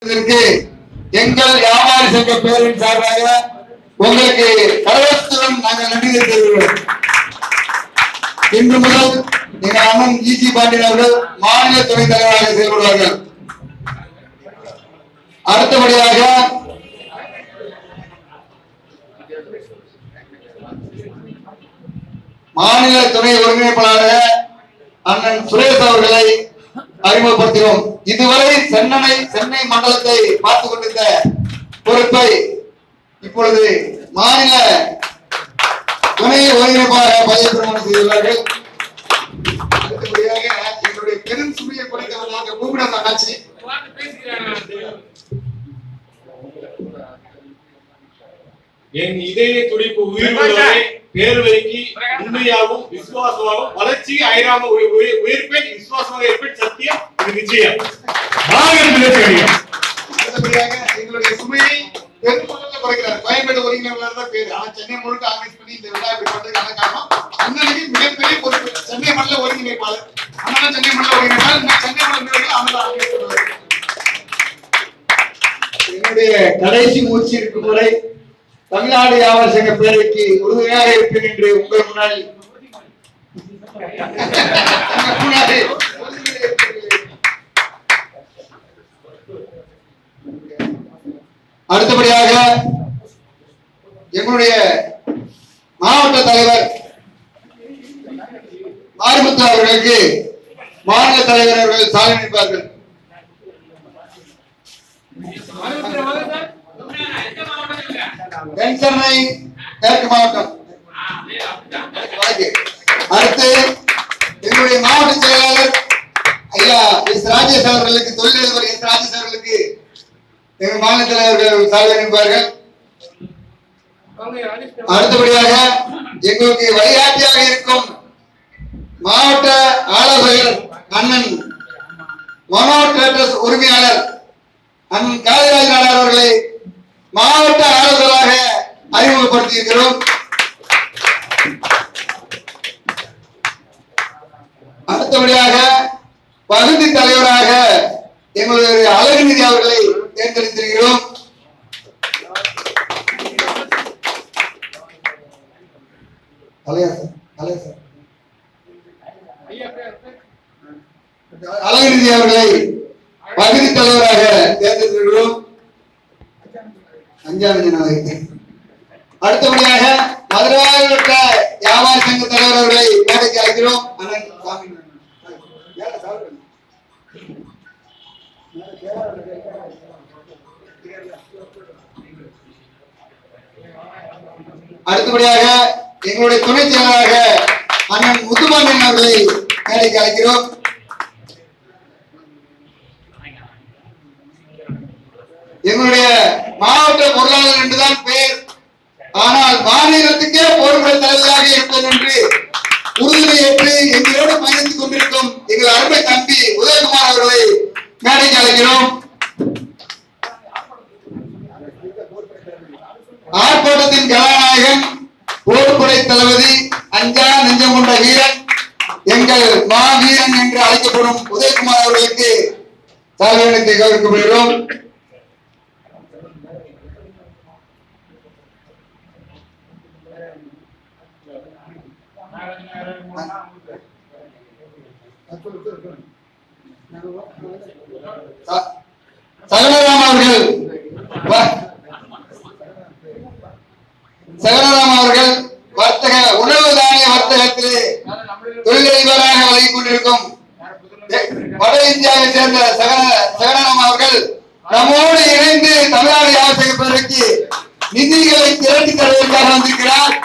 இதற்கு எங்கள் வியாபாரி சங்க பேரின் சார்பாக உங்களுக்கு கரவத்துடன் நாங்கள் நன்றி தெரிவிக்கிறோம் இன்று முதல் எங்கள் அண்ணன் இஜி பாண்டியன் அவர்கள் மாநில துணைத் தலைவராக செயல்படுவார்கள் அடுத்தபடியாக மாநில துணை ஒருங்கிணைப்பாளராக அண்ணன் சுரேஷ் அவர்களை அறிமுகப்படுத்தினோம் இதுவரை சென்னை சென்னை மண்டலத்தை பார்த்துக் கொண்டிருந்த பொறுப்பை இப்பொழுது மாநில துணை ஒருங்கிணைப்பாளராக பதவி பிரமாணம் செய்துள்ளார்கள் அடுத்தபடியாக எங்களுடைய பெரும் சுமையை குறைத்தவர்களாக கூப்பிடாத ஆட்சி என் இதய துடிப்பு உயிர் உள்ளவரை பேர்வழிக்கு உண்மையாகவும் விசுவாசமாகவும் வளர்ச்சி அயராம உயி- உயி- உயிர்ப்பேன் விசுவாசமாக இருப்பேன் சத்தியம் இது நிச்சயம் மாநிலம் நிலைச்சரியம் அடுத்தபடியாக எங்களுடைய சுமையை பெருமளவில் குறைக்கிறார் கோயம்பேடு ஒருங்கிணைப்பாளர் தான் பேரு ஆனா சென்னை முழுக்க ஆர்கனைஸ் பண்ணி இந்த விழா இப்படி பண்றதுக்கான காரணம் அண்ணனுக்கு மிகப்பெரிய பொறுப்பு சென்னை மண்டல ஒருங்கிணைப்பாளர் அண்ணன் சென்னை மண்டல ஒருங்கிணைப்பாளர் இந்த சென்னை மண்டல நிர்வாகிகள் அண்ணன் ஆர்கனைஸ் பண்ணுவார் என்னுடைய கடைசி மூச்சு இருக்கும் வரை தமிழ்நாடு வியாபார சங்க பேரவைக்கு உறுதுணையாக இருப்பேன் என்று உங்கள் முன்னாடி உங்கள் முன்னாடி உறுதுணையாக இருப்பேன். அடுத்தபடியாக எங்களுடைய மாவட்ட தலைவர் மாரிமுத்து அவர்களுக்கு மாநில தலைவர் அவர்கள் சாலை நிற்பார்கள் தென் சென்னை மேற்கு மாவட்டம் வடக்கு. அடுத்து எங்களுடைய மாவட்ட செயலாளர் ஐயா எஸ் ராஜேஷ் அவர்களுக்கு தொழிலதிபர் எஸ் ராஜேஷ் அவர்களுக்கு எங்கள் மாநில தலைவர்கள் சால்வை அனுப்புவார்கள் அடுத்தபடியாக எங்களுக்கு வழிகாட்டியாக இருக்கும் மாவட்ட ஆலோசகர் அண்ணன் மனோ டிரேடர்ஸ் உரிமையாளர் அண்ணன் காளிராஜ் நாடார் அவர்களை மாவட்ட ஆலோசகராக அறிமுகப்படுத்தி இருக்கிறோம் அடுத்தபடியாக பகுதி தலைவராக எங்களுடைய அழகுநிதி அவர்களை தேர்ந்தெடுத்திருக்கிறோம் அலையா சார் அலையா சார் அழகுநிதி அவர்களை பகுதி தலைவராக தேர்ந்தெடுத்திருக்கிறோம் அஞ்சாவது நாளைக்கு அடுத்தபடியாக மதுராவிட்ட வியாபார சங்க தலைவர் அவர்களை மேடைக்கு அழைக்கிறோம் அண்ணன் சாமி ஏல சாப்பிடுங்க. அடுத்தபடியாக எங்களுடைய துணை செயலராக அண்ணன் முத்துமாண்டியன் அவர்களை மேடைக்கு அழைக்கிறோம் எங்களுடைய மாவட்ட பொருளாளர் என்றுதான் பெயர் ஆனால் மாநிலத்துக்கே பொறுப்புடைய தலைவராக இருப்போம் என்று உறுதியை ஏற்று எங்களோடு பயணித்துக் கொண்டிருக்கும் எங்கள் அருமை தம்பி உதயகுமார் அவர்களை மேடைக்கு அழைக்கிறோம் ஆர்ப்பாட்டத்தின் கதாநாயகன் போர்படை தளபதி அஞ்சா நெஞ்சம் கொண்ட வீரன் எங்கள் மா வீரன் என்று அழைக்கப்படும் உதயகுமார் அவர்களுக்கு தலைவனுக்கு கௌரவிக்கப்படுகிறோம் ச- சகலராம் அவர்கள் வ- சகலராம் அவர்கள் வர்த்தக உணவு தானிய வர்த்தகத்திலே தொழிலதிபராக வழங்கிக் கொண்டிருக்கும் எ- வட இந்தியாவை சேர்ந்த சகல சகலராம் அவர்கள் நம்மோடு இணைந்து தமிழ்நாடு விவசாய பேருக்கு நிதிகளை திரட்டி தருவதற்காக வந்திருக்கிறார்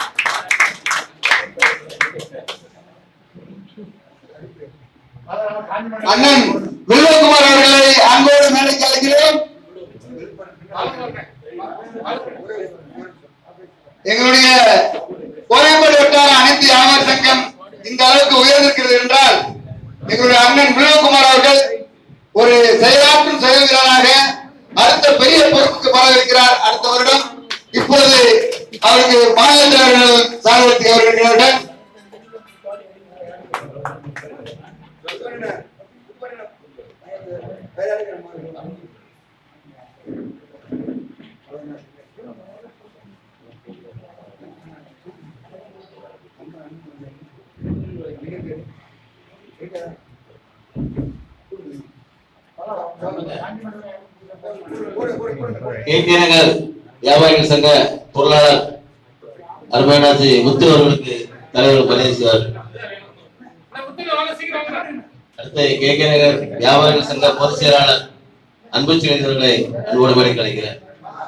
அண்ணன் வில்வகுமார் அவர்களை அன்போடு மேடைக்கு அழைக்கிறோம் எங்களுடைய கோயம்பேடு வட்டார அனைத்து வியாபார சங்கம் இந்த அளவுக்கு உயர்ந்திருக்கிறது என்றால் எங்களுடைய அண்ணன் வில்வகுமார் அவர்கள் ஒரு செயலாற்றும் செயல் வீரராக அடுத்த பெரிய பொறுப்புக்கு பரவிருக்கிறார் அடுத்த வருடம் இப்பொழுது அவருக்கு மாநில தலைவர்கள் சார்படுத்தி வருகிறார்கள் கே நகர் வியாபாரிகள் சங்க பொருளாளர் அருமையானாச்சி முத்து அவர்களுக்கு தலைவர் பதவி செய்வார் அடுத்து கே கே நகர் வியாபாரிகள் சங்க பொதுச் செயலாளர் அன்பு சிலைஞர்களை அன்போடு மேடை கலைக்கிறேன்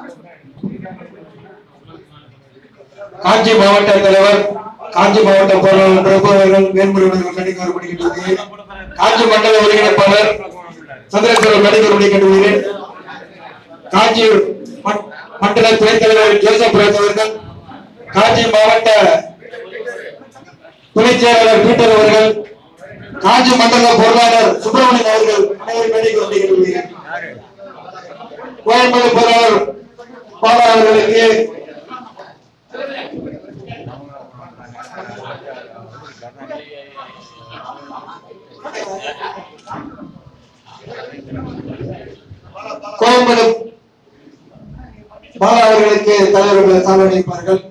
காஞ்சி மாவட்ட தலைவர் காஞ்சி மாவட்ட பொருளாளர் பிரபு அவர்கள் மேன்முறைவர்கள் கண்டிக்க வருபடுகின்றது காஞ்சி மண்டல ஒருங்கிணைப்பாளர் சந்திரசேகர் கண்டிக்க வருபடுகின்றேன் காஞ்சி ம- மண்டல துணைத் தலைவர் ஜோசப் ராஜ் அவர்கள் காஞ்சி மாவட்ட துணைச் செயலாளர் பீட்டர் அவர்கள் காஞ்சி மண்டல பொருளாளர் சுப்பிரமணியன் அவர்கள் அனைவரும் கண்டிக்க வருபடுகின்றனர் கோயம்பேடு பொருளாளர் பாலா அவர்களுக்கு கோயம்பேடு பாலா அவர்களுக்கு தலைவர்கள் சால்வடைப்பார்கள்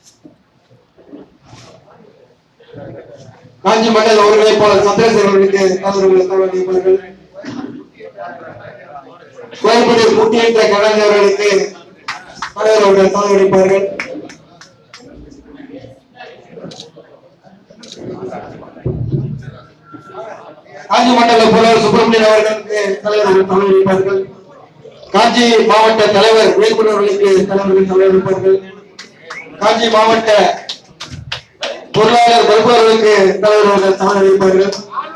காஞ்சி மண்டல ஒருங்கிணைப்பாளர் சந்திரசேகர் அவர்களுக்கு தலைவர்கள் சால்வடைப்பார்கள் கோயம்பேடு முட்டியற்ற கலைஞர் அவர்களுக்கு தலைவர்கள் சால்வடைப்பார்கள் காஞ்சி மண்டல பொருளாளர் சுப்பிரமணியன் அவர்களுக்கு தலைவர்கள் தலைவரிப்பார்கள் காஞ்சி மாவட்ட தலைவர் வேல்குடி அவர்களுக்கு தலைவர்கள் தலைவரிப்பார்கள் காஞ்சி மாவட்ட பொருளாளர் பிரபு அவர்களுக்கு தலைவர்கள் தலைவரிப்பார்கள்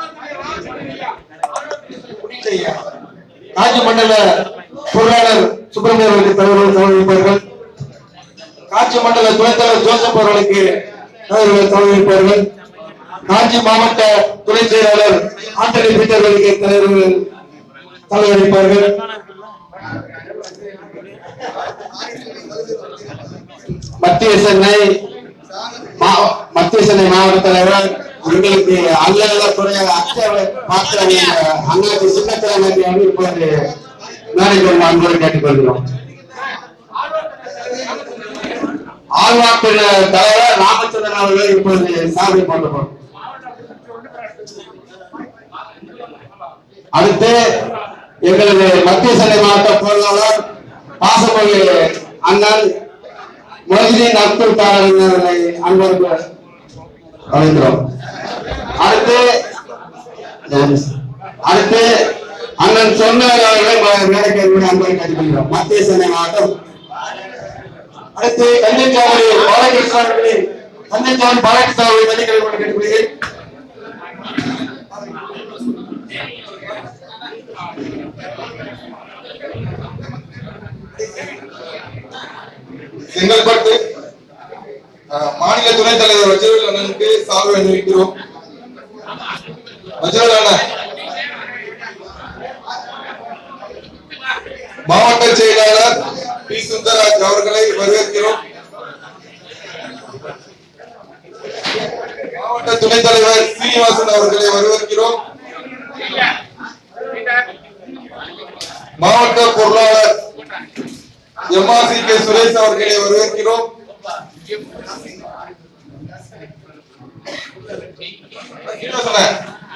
காஞ்சி மண்டல பொருளாளர் சுப்பிரமணியன் அவர்களுக்கு தலைவர்கள் தலைவரிப்பார்கள் காஞ்சி மண்டல துணைத் தலைவர் ஜோசப் அவர்களுக்கு தலைவர்கள் தலைவரிப்பார்கள் காஞ்சி மாவட்ட துணை செயலாளர் ஆண்டனி பீட்டர் அவர்களுக்கு தலைவர்கள் தலைவரிப்பார்கள் மத்திய சென்னை மா- மத்திய சென்னை மாவட்ட தலைவர் எங்களுக்கு அல்லல துறையாக அச்சவை பார்த்த அண்ணாச்சி சின்னத்திறமைக்கு வந்து இப்போது மேடைக்கு வந்து அன்போடு கேட்டுக்கொள்கிறோம் ஆழ்வாக்கு தலைவர் ராமச்சந்திரன் அவர்கள் இப்போது சாதனை பண்ணப்படும் அடுத்து எங்களது மத்திய சென்னை மாவட்ட பொருளாளர் பாசமொழி அண்ணன் மொஹிதீன் அப்துல் காலர் அவர்களை அன்போடு அழைக்கிறோம் அடுத்து அடுத்து அண்ணன் சொன்னார் அவர்களை மேடைக்கு அன்போடு கேட்டுக்கொள்கிறோம் மத்திய சென்னை மாவட்டம் அடுத்து கன்னியாகுமரி பாலகிருஷ்ணன் அவர்களை கன்னியாகுமரி பாலகிருஷ்ணன் அவர்களை மேடைக்கு அன்போடு கேட்டுக்கொள்கிறேன் செங்கல்பட்டு அஹ், மாநில துணைத் தலைவர் வஜ்ரல் அண்ணனுக்கு சால்வை அணிவிக்கிறோம் வஜ்ரல் அண்ணன் மாவட்ட செயலாளர் பி சுந்தரராஜ் அவர்களை வரவேற்கிறோம் மாவட்ட துணைத் தலைவர் சீனிவாசன் அவர்களை வரவேற்கிறோம் மாவட்ட பொருளாளர் எம்ஆர்சி கே சுரேஷ் அவர்களை வரவேற்கிறோம் என்ன சொன்னேன்?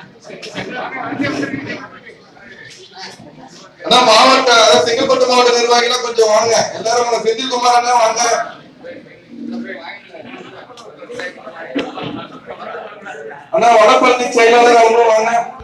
அண்ணா மாவட்ட அதாவது செங்கல்பட்டு மாவட்ட நிர்வாகிகள் கொஞ்சம் வாங்க எல்லாரும் உங்களை செந்தில்குமார் அண்ணா வாங்க அண்ணா வடபழனி செயலாளர் அவங்களும் வாங்க